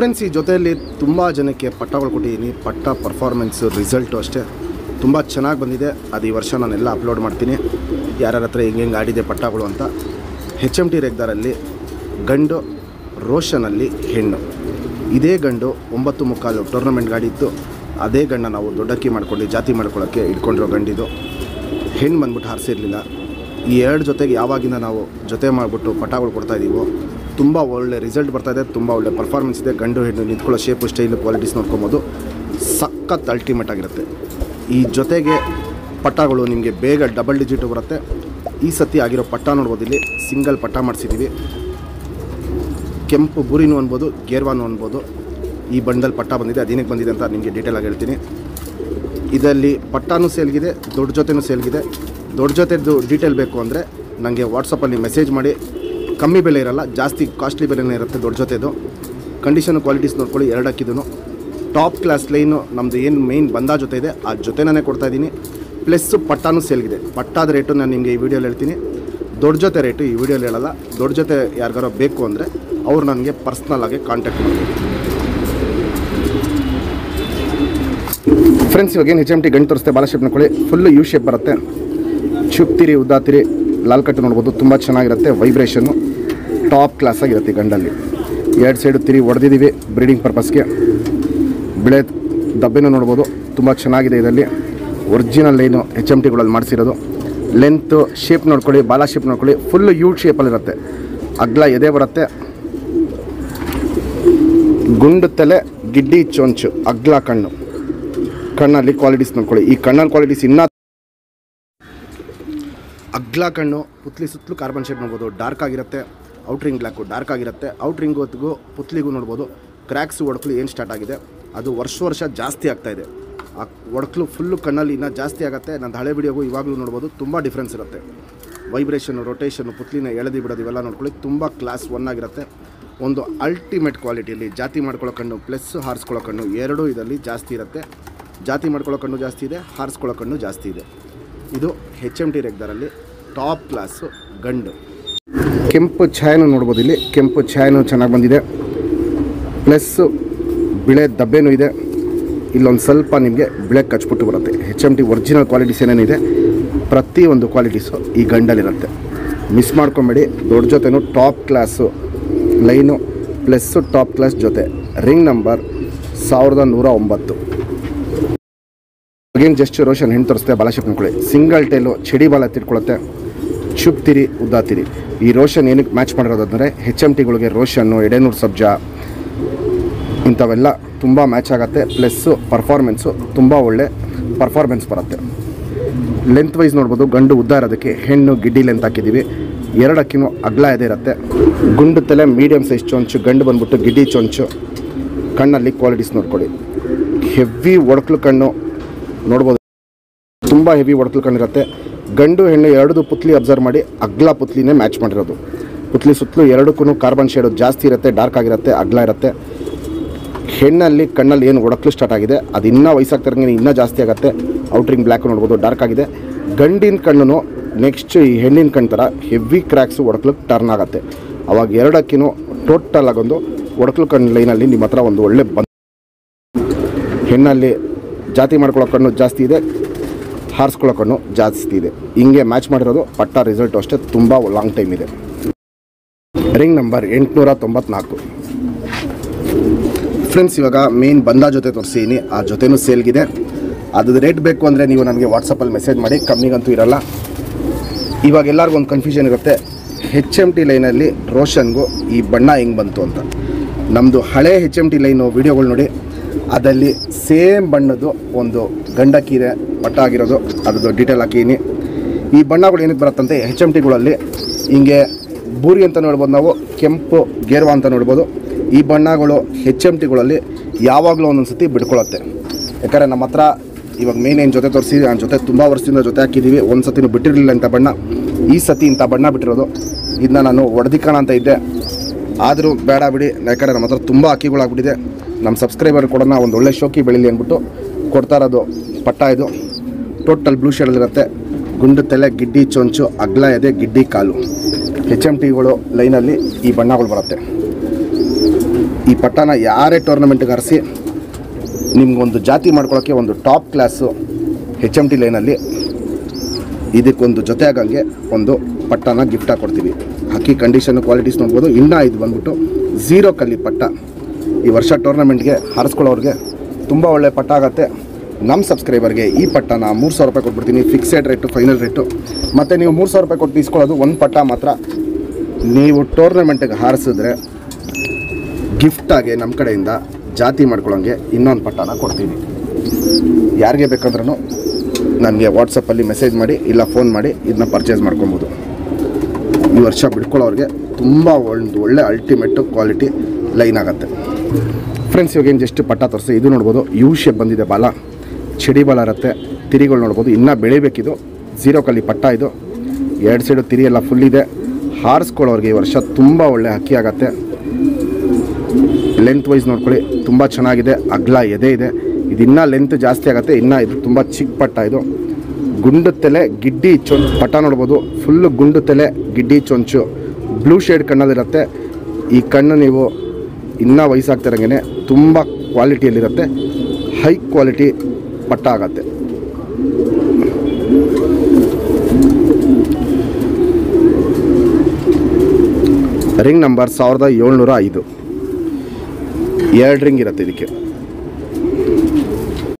friends ಈ ಜೊತೆಯಲ್ಲಿ ತುಂಬ ಜನಕ್ಕೆ ಪಟ್ಟಗಳು ಕೊಟ್ಟಿದ್ದೀನಿ ಪಟ್ಟ ಪರ್ಫಾರ್ಮೆನ್ಸು ರಿಸಲ್ಟು ಅಷ್ಟೇ ತುಂಬ ಚೆನ್ನಾಗಿ ಬಂದಿದೆ ಅದು ಈ ವರ್ಷ ನಾನೆಲ್ಲ ಅಪ್ಲೋಡ್ ಮಾಡ್ತೀನಿ ಯಾರ್ಯಾರ ಹತ್ರ ಹೆಂಗೆ ಹೆಂಗೆ ಆಡಿದೆ ಪಟ್ಟಗಳು ಅಂತ ಹೆಚ್ ಎಮ್ ಟಿ ರೆಗ್ದಾರಲ್ಲಿ ಗಂಡು ರೋಷನಲ್ಲಿ ಹೆಣ್ಣು ಇದೇ ಗಂಡು ಒಂಬತ್ತು ಮುಕ್ಕಾಲು ಟೂರ್ನಮೆಂಟ್ ಗಾಡಿ ಇತ್ತು ಅದೇ ಗಂಡ ನಾವು ದೊಡ್ಡಕ್ಕಿ ಮಾಡ್ಕೊಂಡು ಜಾತಿ ಮಾಡ್ಕೊಳ್ಳೋಕ್ಕೆ ಇಟ್ಕೊಂಡಿರೋ ಗಂಡಿದು ಹೆಣ್ಣು ಬಂದ್ಬಿಟ್ಟು ಹಾರಿಸಿರ್ಲಿಲ್ಲ ಈ ಎರಡು ಜೊತೆಗೆ ಯಾವಾಗಿಂದ ನಾವು ಜೊತೆ ಮಾಡಿಬಿಟ್ಟು ಪಟಾಗಳು ಕೊಡ್ತಾ ಇದ್ದೀವೋ ತುಂಬ ಒಳ್ಳೆ ರಿಸಲ್ಟ್ ಬರ್ತಾ ಇದೆ ತುಂಬ ಒಳ್ಳೆ ಪರ್ಫಾರ್ಮೆನ್ಸ್ ಇದೆ ಗಂಡು ಹೆಣ್ಣು ನಿಂತ್ಕೊಳ್ಳೋ ಶೇಪು ಸ್ಟೈಲು ಕ್ವಾಲಿಟೀಸ್ ನೋಡ್ಕೊಬೋದು ಸಖತ್ ಅಲ್ಟಿಮೇಟ್ ಆಗಿರುತ್ತೆ ಈ ಜೊತೆಗೆ ಪಟ್ಟಗಳು ನಿಮಗೆ ಬೇಗ ಡಬಲ್ ಡಿಜಿಟು ಬರುತ್ತೆ ಈ ಸತಿ ಆಗಿರೋ ಪಟ್ಟ ನೋಡ್ಬೋದು ಇಲ್ಲಿ ಸಿಂಗಲ್ ಪಟ್ಟ ಮಾಡಿಸಿದ್ದೀವಿ ಕೆಂಪು ಬುರಿನೂ ಅನ್ಬೋದು ಗೇರ್ವಾನು ಅನ್ಬೋದು ಈ ಬಂಡಲ್ ಪಟ್ಟ ಬಂದಿದೆ ಅದೇನಕ್ಕೆ ಬಂದಿದೆ ಅಂತ ನಿಮಗೆ ಡೀಟೇಲ್ ಆಗಿ ಹೇಳ್ತೀನಿ ಇದರಲ್ಲಿ ಪಟ್ಟಾನು ಸೇಲ್ಗಿದೆ ದೊಡ್ಡ ಜೊತೆನೂ ಸೇಲ್ಗಿದೆ ದೊಡ್ಡ ಜೊತೆದು ಡೀಟೇಲ್ ಬೇಕು ಅಂದರೆ ನನಗೆ ವಾಟ್ಸಪ್ಪಲ್ಲಿ ಮೆಸೇಜ್ ಮಾಡಿ ಕಮ್ಮಿ ಬೆಲೆ ಇರಲ್ಲ ಜಾಸ್ತಿ ಕಾಸ್ಟ್ಲಿ ಬೆಲೆನೇ ಇರುತ್ತೆ ದೊಡ್ಡ ಜೊತೆದು ಕಂಡೀಷನ್ ಕ್ವಾಲಿಟೀಸ್ ನೋಡ್ಕೊಳ್ಳಿ ಎರಡು ಹಾಕಿದನು ಟಾಪ್ ಕ್ಲಾಸ್ ಲೈನು ನಮ್ಮದು ಏನು ಮೇಯ್ನ್ ಬಂದ ಜೊತೆ ಇದೆ ಆ ಜೊತೆನೇ ಕೊಡ್ತಾ ಇದ್ದೀನಿ ಪ್ಲಸ್ಸು ಪಟ್ಟಾನು ಸೇಲ್ಗಿದೆ ಪಟ್ಟಾದ ರೇಟು ನಾನು ನಿಮಗೆ ಈ ವಿಡಿಯೋಲಿ ಹೇಳ್ತೀನಿ ದೊಡ್ಡ ಜೊತೆ ರೇಟು ಈ ವಿಡಿಯೋಲಿ ಹೇಳಲ್ಲ ದೊಡ್ಡ ಜೊತೆ ಯಾರಿಗಾರೋ ಬೇಕು ಅಂದರೆ ಅವ್ರು ನನಗೆ ಪರ್ಸ್ನಲ್ ಆಗಿ ಕಾಂಟ್ಯಾಕ್ಟ್ ಮಾಡ್ಬೋದು ಫ್ರೆಂಡ್ಸ್ ಇವಾಗ ಏನು ಹೆಚ್ ಎಮ್ ಟಿ ಗಂಟು ತೋರಿಸ್ತೆ ಬಾಲ ಶೇಪ್ ನೋಡ್ಕೊಳ್ಳಿ ಫುಲ್ಲು ಯು ಶೇಪ್ ಬರುತ್ತೆ ಚುಪ್ತಿರಿ ಉದ್ದಾತಿರಿ ಲಾಲ್ ಕಟ್ಟು ನೋಡ್ಬೋದು ತುಂಬ ಚೆನ್ನಾಗಿರುತ್ತೆ ವೈಬ್ರೇಷನ್ನು ಟಾಪ್ ಕ್ಲಾಸ್ ಆಗಿರುತ್ತೆ ಈ ಗಂಡಲ್ಲಿ ಎರಡು ಸೈಡು ತಿರಿ ಹೊಡೆದಿದ್ದೀವಿ ಬ್ರೀಡಿಂಗ್ ಪರ್ಪಸ್ಗೆ ಬಿಳೆ ದಬ್ಬೆನೂ ನೋಡ್ಬೋದು ತುಂಬ ಚೆನ್ನಾಗಿದೆ ಇದರಲ್ಲಿ ಒರಿಜಿನಲ್ ಲೈನು ಎಚ್ ಎಮ್ ಟಿಗಳಲ್ಲಿ ಮಾಡಿಸಿರೋದು ಲೆಂತು ಶೇಪ್ ನೋಡ್ಕೊಳ್ಳಿ ಬಾಲ ಶೇಪ್ ನೋಡ್ಕೊಳ್ಳಿ ಫುಲ್ಲು ಯೂ ಶೇಪಲ್ಲಿರುತ್ತೆ ಅಗ್ಲ ಎದೆ ಬರುತ್ತೆ ಗುಂಡು ತಲೆ ಗಿಡ್ಡಿ ಚೊಂಚು ಅಗ್ಲ ಕಣ್ಣು ಕಣ್ಣಲ್ಲಿ ಕ್ವಾಲಿಟೀಸ್ ನೋಡ್ಕೊಳ್ಳಿ ಈ ಕಣ್ಣಲ್ಲಿ ಕ್ವಾಲಿಟೀಸ್ ಇನ್ನೂ ಅಗ್ಲ ಕಣ್ಣು ಪುತ್ಲಿ ಸುತ್ತಲೂ ಕಾರ್ಬನ್ ಶೇಡ್ ನೋಡ್ಬೋದು ಡಾರ್ಕ್ ಆಗಿರುತ್ತೆ ಔಟ್ರಿಂಗ್ ಬ್ಲ್ಯಾಕು ಡಾರ್ಕ್ ಆಗಿರುತ್ತೆ ಔಟ್ರಿಂಗ್ ಹೊತ್ತಿಗೂ ಪುತ್ಲಿಗೂ ನೋಡ್ಬೋದು ಕ್ರ್ಯಾಕ್ಸ್ ಒಡಕಲು ಏನು ಸ್ಟಾರ್ಟ್ ಆಗಿದೆ ಅದು ವರ್ಷ ವರ್ಷ ಜಾಸ್ತಿ ಆಗ್ತಾ ಇದೆ ಆ ಒಡಕಲು ಫುಲ್ಲು ಕಣ್ಣಲ್ಲಿ ಇನ್ನೂ ಜಾಸ್ತಿ ಆಗುತ್ತೆ ನನ್ನ ಹಳೆ ವಿಡಿಯೋಗೂ ಇವಾಗಲೂ ನೋಡ್ಬೋದು ತುಂಬ ಡಿಫ್ರೆನ್ಸ್ ಇರುತ್ತೆ ವೈಬ್ರೇಷನು ರೊಟೇಷನು ಪುತ್ಲಿನ ಎಳೆದಿ ಬಿಡೋದು ಇವೆಲ್ಲ ನೋಡ್ಕೊಳ್ಳಿ ತುಂಬ ಕ್ಲಾಸ್ ಒನ್ ಆಗಿರುತ್ತೆ ಒಂದು ಅಲ್ಟಿಮೇಟ್ ಕ್ವಾಲಿಟಿಯಲ್ಲಿ ಜಾತಿ ಮಾಡ್ಕೊಳ್ಳೋ ಕಣ್ಣು ಪ್ಲಸ್ ಹಾರಿಸ್ಕೊಳ್ಳೋ ಕಣ್ಣು ಎರಡೂ ಇದರಲ್ಲಿ ಜಾಸ್ತಿ ಇರುತ್ತೆ ಜಾತಿ ಮಾಡ್ಕೊಳ್ಳೋ ಕಣ್ಣು ಜಾಸ್ತಿ ಇದೆ ಹಾರಿಸ್ಕೊಳ್ಳೋ ಕಣ್ಣು ಜಾಸ್ತಿ ಇದೆ ಇದು ಹೆಚ್ ಎಮ್ ಟಿ ರೆಗ್ದಾರಲ್ಲಿ ಟಾಪ್ ಕ್ಲಾಸು ಗಂಡು ಕೆಂಪು ಛಾಯನು ನೋಡ್ಬೋದು ಇಲ್ಲಿ ಕೆಂಪು ಛಾಯನು ಚೆನ್ನಾಗಿ ಬಂದಿದೆ ಪ್ಲಸ್ಸು ಬಿಳೆ ದಬ್ಬೆನೂ ಇದೆ ಇಲ್ಲೊಂದು ಸ್ವಲ್ಪ ನಿಮಗೆ ಬಿಳೆ ಕಚ್ಬಿಟ್ಟು ಬರುತ್ತೆ H M T original qualities ಏನೇನಿದೆ ಪ್ರತಿಯೊಂದು ಕ್ವಾಲಿಟೀಸು ಈ ಗಂಡಲ್ಲಿರುತ್ತೆ ಮಿಸ್ ಮಾಡ್ಕೊಬೇಡಿ ದೊಡ್ಡ ಜೊತೆನೂ top class line plus top class ಜೊತೆ ರಿಂಗ್ ನಂಬರ್ ಸಾವಿರದ ನೂರ ಒಂಬತ್ತು ಅಗೇನ್ ಜಸ್ಟ್ ರೋಷನ್ ಹೆಣ್ಣು ತೋರಿಸ್ತೆ ಬಾಲ ಶೇಪ್ ನೋಡ್ಕೊಳ್ಳಿ ಸಿಂಗಲ್ ಟೈಲು ಚಡಿ ಬಾಲ ತಿಳ್ಕೊಳ್ಳುತ್ತೆ ಚುಪ್ತಿರಿ ಉದ್ದಾತಿರಿ ಈ ರೋಷನ್ ಏನಕ್ಕೆ ಮ್ಯಾಚ್ ಮಾಡಿರೋದಂದರೆ ಹೆಚ್ ಎಮ್ ಟಿಗಳಿಗೆ ರೋಷನ್ನು ಎಡೆನೂರು ಸಬ್ಜಾ ಇಂಥವೆಲ್ಲ ತುಂಬ ಮ್ಯಾಚ್ ಆಗುತ್ತೆ ಪ್ಲಸ್ಸು ಪರ್ಫಾರ್ಮೆನ್ಸು ತುಂಬ ಒಳ್ಳೆ ಪರ್ಫಾರ್ಮೆನ್ಸ್ ಬರುತ್ತೆ ಲೆಂತ್ ವೈಸ್ ನೋಡ್ಬೋದು ಗಂಡು ಉದ್ದ ಇರೋದಕ್ಕೆ ಹೆಣ್ಣು ಗಿಡ್ಡಿ ಲೆಂತ್ ಹಾಕಿದ್ದೀವಿ ಎರಡು ಅಕ್ಕಿನೂ ಅಗ್ಲ ಇದೆ ಇರುತ್ತೆ ಗುಂಡು ತಲೆ ಮೀಡಿಯಮ್ ಸೈಜ್ ಚೊಂಚು ಗಂಡು ಬಂದ್ಬಿಟ್ಟು ಗಿಡ್ಡಿ ಚೊಂಚು ಕಣ್ಣಲ್ಲಿ ಕ್ವಾಲಿಟೀಸ್ ನೋಡ್ಕೊಳ್ಳಿ ಹೆವಿ ಒಡಕಲು ಕಣ್ಣು ನೋಡ್ಬೋದು ತುಂಬ ಹೆವಿ ಒಡಕಲು ಕಣ್ಣಿರುತ್ತೆ ಗಂಡು ಹೆಣ್ಣು ಎರಡದು ಪುತ್ಲಿ ಅಬ್ಸರ್ವ್ ಮಾಡಿ ಅಗ್ಲ ಪುತ್ಲಿನೇ ಮ್ಯಾಚ್ ಮಾಡಿರೋದು ಪುತ್ಲಿ ಸುತ್ತಲೂ ಎರಡಕ್ಕೂ ಕಾರ್ಬನ್ ಶೇಡು ಜಾಸ್ತಿ ಇರುತ್ತೆ ಡಾರ್ಕ್ ಆಗಿರುತ್ತೆ ಅಗ್ಲ ಇರುತ್ತೆ ಹೆಣ್ಣಲ್ಲಿ ಕಣ್ಣಲ್ಲಿ ಏನು ಒಡಕಲು ಸ್ಟಾರ್ಟ್ ಆಗಿದೆ ಅದು ಇನ್ನೂ ವಯಸ್ಸಾಗ್ತಿರಂಗೆ ಇನ್ನೂ ಜಾಸ್ತಿ ಆಗುತ್ತೆ ಔಟ್ರಿಂಗ್ ಬ್ಲ್ಯಾಕ್ ನೋಡ್ಬೋದು ಡಾರ್ಕ್ ಆಗಿದೆ ಗಂಡಿನ ಕಣ್ಣು ನೆಕ್ಸ್ಟ್ ಈ ಹೆಣ್ಣಿನ ಕಣ್ಣು ಥರ ಹೆವಿ ಕ್ರ್ಯಾಕ್ಸು ಒಡಕಲು ಟರ್ನ್ ಆಗುತ್ತೆ ಅವಾಗ ಎರಡಕ್ಕಿನೂ ಟೋಟಲ್ ಆಗೊಂದು ಒಡಕಲು ಕಣ್ಣು ಲೈನಲ್ಲಿ ನಿಮ್ಮ ಹತ್ರ ಒಂದು ಒಳ್ಳೆ ಬಂದ್ ಹೆಣ್ಣಲ್ಲಿ ಜಾತಿ ಮಾಡ್ಕೊಳ್ಳೋ ಕಣ್ಣು ಜಾಸ್ತಿ ಇದೆ ಹಾರಿಸ್ಕೊಳ್ಳೋ ಕಣ್ಣು ಜಾಸ್ತಿ ಇದೆ ಹಿಂಗೆ ಮ್ಯಾಚ್ ಮಾಡಿರೋದು ಪಟ್ಟ ರಿಸಲ್ಟು ಅಷ್ಟೇ ತುಂಬ ಲಾಂಗ್ ಟೈಮ್ ಇದೆ ರಿಂಗ್ ನಂಬರ್ ಎಂಟುನೂರ ತೊಂಬತ್ನಾಲ್ಕು ಫ್ರೆಂಡ್ಸ್ ಇವಾಗ ಮೇನ್ ಬಂದ ಜೊತೆ ತೋರಿಸಿದ್ದೀನಿ ಆ ಜೊತೆನೂ ಸೇಲ್ಗಿದೆ ಅದು ರೇಟ್ ಬೇಕು ಅಂದರೆ ನೀವು ನನಗೆ ವಾಟ್ಸಪ್ಪಲ್ಲಿ ಮೆಸೇಜ್ ಮಾಡಿ ಕಮ್ಮಿಗಂತೂ ಇರಲ್ಲ ಇವಾಗ ಎಲ್ಲರಿಗೂ ಒಂದು ಕನ್ಫ್ಯೂಷನ್ ಇರುತ್ತೆ ಹೆಚ್ ಎಮ್ ಟಿ ಲೈನಲ್ಲಿ ರೋಷನ್ಗೂ ಈ ಬಣ್ಣ ಹೆಂಗೆ ಬಂತು ಅಂತ ನಮ್ಮದು ಹಳೆ ಹೆಚ್ ಎಮ್ ಟಿ ಲೈನು ವೀಡಿಯೋಗಳು ನೋಡಿ ಅದಲ್ಲಿ ಸೇಮ್ ಬಣ್ಣದ್ದು ಒಂದು ಗಂಡಕ್ಕಿ ಇದೆ ಪಟ್ಟ ಆಗಿರೋದು ಅದ್ರದ್ದು ಡೀಟೇಲ್ ಹಾಕಿದ್ದೀನಿ ಈ ಬಣ್ಣಗಳು ಏನಕ್ಕೆ ಬರುತ್ತಂತೆ ಹೆಚ್ ಎಮ್ ಟಿಗಳಲ್ಲಿ ಹಿಂಗೆ ಬೂರಿ ಅಂತ ನೋಡ್ಬೋದು ನಾವು ಕೆಂಪು ಗೇರ್ವಾ ಅಂತ ನೋಡ್ಬೋದು ಈ ಬಣ್ಣಗಳು ಹೆಚ್ ಎಮ್ ಟಿಗಳಲ್ಲಿ ಯಾವಾಗಲೂ ಒಂದೊಂದು ಸತಿ ಬಿಡ್ಕೊಳ್ಳುತ್ತೆ ಯಾಕಂದರೆ ನಮ್ಮ ಹತ್ರ ಇವಾಗ ಮೇನ್ ಏನು ಜೊತೆ ತೋರಿಸಿ ಆ ಜೊತೆ ತುಂಬ ವರ್ಷದಿಂದ ಜೊತೆ ಹಾಕಿದ್ದೀವಿ ಒಂದು ಸತಿನೂ ಬಿಟ್ಟಿರಲಿಲ್ಲ ಇಂಥ ಬಣ್ಣ ಈ ಸತಿ ಇಂಥ ಬಣ್ಣ ಬಿಟ್ಟಿರೋದು ಇದನ್ನ ನಾನು ಒಡೆದಿಕ್ಕಣ ಅಂತ ಇದ್ದೆ ಆದರೂ ಬೇಡ ಬಿಡಿ ಯಾಕಂದರೆ ನಮ್ಮ ಹತ್ರ ತುಂಬ ಅಕ್ಕಿಗಳಾಗ್ಬಿಟ್ಟಿದೆ ನಮ್ಮ ಸಬ್ಸ್ಕ್ರೈಬರ್ ಕೊಡೋಣ ಒಂದು ಒಳ್ಳೆ ಶೋಕಿ ಬೆಳೀಲಿ ಅಂದ್ಬಿಟ್ಟು ಕೊಡ್ತಾ ಇರೋದು ಪಟ್ಟ ಇದು ಟೋಟಲ್ ಬ್ಲೂ ಶೇಡಲ್ಲಿರುತ್ತೆ ಗುಂಡು ತಲೆ ಗಿಡ್ಡಿ ಚೊಂಚು ಅಗ್ಲ ಎದೆ ಗಿಡ್ಡಿ ಕಾಲು ಹೆಚ್ ಎಮ್ ಟಿಗಳು ಲೈನಲ್ಲಿ ಈ ಬಣ್ಣಗಳು ಬರುತ್ತೆ ಈ ಪಟ್ಟನ ಯಾರೇ ಟೂರ್ನಮೆಂಟ್ಗೆ ಹರಿಸಿ ನಿಮ್ಗೊಂದು ಜಾತಿ ಮಾಡ್ಕೊಳ್ಳೋಕ್ಕೆ ಒಂದು top class H M T ಲೈನಲ್ಲಿ ಇದಕ್ಕೊಂದು ಜೊತೆ ಆಗಂಗೆ ಒಂದು ಪಟ್ಟನ ಗಿಫ್ಟಾಗಿ ಕೊಡ್ತೀವಿ ಹಕ್ಕಿ ಕಂಡೀಷನ್ ಕ್ವಾಲಿಟೀಸ್ ನೋಡ್ಬೋದು ಇನ್ನೂ ಇದು ಬಂದ್ಬಿಟ್ಟು ಝೀರೋ ಕಲ್ಲಿ ಪಟ್ಟ ಈ ವರ್ಷ ಟೂರ್ನಮೆಂಟ್ಗೆ ಹಾರಿಸ್ಕೊಳ್ಳೋರಿಗೆ ತುಂಬ ಒಳ್ಳೆ ಪಟ್ಟ ಆಗುತ್ತೆ ನಮ್ಮ ಸಬ್ಸ್ಕ್ರೈಬರ್ಗೆ ಈ ಪಟ್ಟನ ಮೂರು ಸಾವಿರ ರೂಪಾಯಿ ಕೊಟ್ಬಿಡ್ತೀನಿ ಫಿಕ್ಸೆಡ್ ರೇಟು ಫೈನಲ್ ರೇಟು ಮತ್ತು ನೀವು ಮೂರು ಸಾವಿರ ರೂಪಾಯಿ ಕೊಟ್ಟು ಇಸ್ಕೊಳ್ಳೋದು ಒಂದು ಪಟ್ಟ ಮಾತ್ರ ನೀವು ಟೂರ್ನಮೆಂಟಿಗೆ ಹಾರಿಸಿದ್ರೆ ಗಿಫ್ಟಾಗಿ ನಮ್ಮ ಕಡೆಯಿಂದ ಜಾತಿ ಮಾಡ್ಕೊಳ್ಳೋಂಗೆ ಇನ್ನೊಂದು ಪಟ್ಟನ ಕೊಡ್ತೀವಿ ಯಾರಿಗೆ ಬೇಕಂದ್ರೂ ನನಗೆ ವಾಟ್ಸಪ್ಪಲ್ಲಿ ಮೆಸೇಜ್ ಮಾಡಿ ಇಲ್ಲ ಫೋನ್ ಮಾಡಿ ಇದನ್ನ ಪರ್ಚೇಸ್ ಮಾಡ್ಕೊಬೋದು ಈ ವರ್ಷ ಬಿಡ್ಕೊಳ್ಳೋರಿಗೆ ತುಂಬ ಒಂದು ಒಳ್ಳೆ ಅಲ್ಟಿಮೇಟು ಕ್ವಾಲಿಟಿ ಲೈನ್ ಆಗುತ್ತೆ ಫ್ರೆಂಡ್ಸ್ ಇವಾಗ ಏನು ಜಸ್ಟ್ ಪಟ್ಟ ತೋರಿಸಿ ಇದು ನೋಡ್ಬೋದು ಯು ಶೇಪ್ ಬಂದಿದೆ ಬಾಲ ಚಡಿ ಬಾಲ ಇರುತ್ತೆ ತಿರಿಗಳು ನೋಡ್ಬೋದು ಇನ್ನೂ ಬೆಳಿಬೇಕಿದು ಝೀರೋ ಕಲ್ಲಿ ಪಟ್ಟ ಇದು ಎರಡು ಸೈಡು ತಿರಿ ಎಲ್ಲ ಫುಲ್ ಇದೆ ಹಾರಿಸ್ಕೊಳ್ಳೋರಿಗೆ ಈ ವರ್ಷ ತುಂಬ ಒಳ್ಳೆ ಹಕ್ಕಿ ಆಗುತ್ತೆ ಲೆಂತ್ ವೈಸ್ ನೋಡ್ಕೊಳ್ಳಿ ತುಂಬ ಚೆನ್ನಾಗಿದೆ ಅಗ್ಲ ಎದೆ ಇದೆ ಇದು ಇನ್ನೂ ಲೆಂತ್ ಜಾಸ್ತಿ ಆಗುತ್ತೆ ಇನ್ನೂ ಇದು ತುಂಬ ಚಿಕ್ಕ ಪಟ್ಟ ಇದು ಗುಂಡು ತಲೆ ಗಿಡ್ಡಿ ಚೊಂಚು ಪಟ್ಟ ನೋಡ್ಬೋದು ಫುಲ್ಲು ಗುಂಡು ತಲೆ ಗಿಡ್ಡಿ ಚೊಂಚು ಬ್ಲೂ ಶೇಡ್ ಕಣ್ಣಲ್ಲಿರುತ್ತೆ ಈ ಕಣ್ಣು ನೀವು ಇನ್ನೂ ವಯಸ್ಸಾಗ್ತಿರಂಗೆ ತುಂಬ ಕ್ವಾಲಿಟಿಯಲ್ಲಿರುತ್ತೆ ಹೈ ಕ್ವಾಲಿಟಿ ಪಟ್ಟ ಆಗತ್ತೆ ರಿಂಗ್ ನಂಬರ್ ಸಾವಿರದ ಏಳ್ನೂರ ಐದು ಎರಡು ರಿಂಗ್ ಇರುತ್ತೆ ಇದಕ್ಕೆ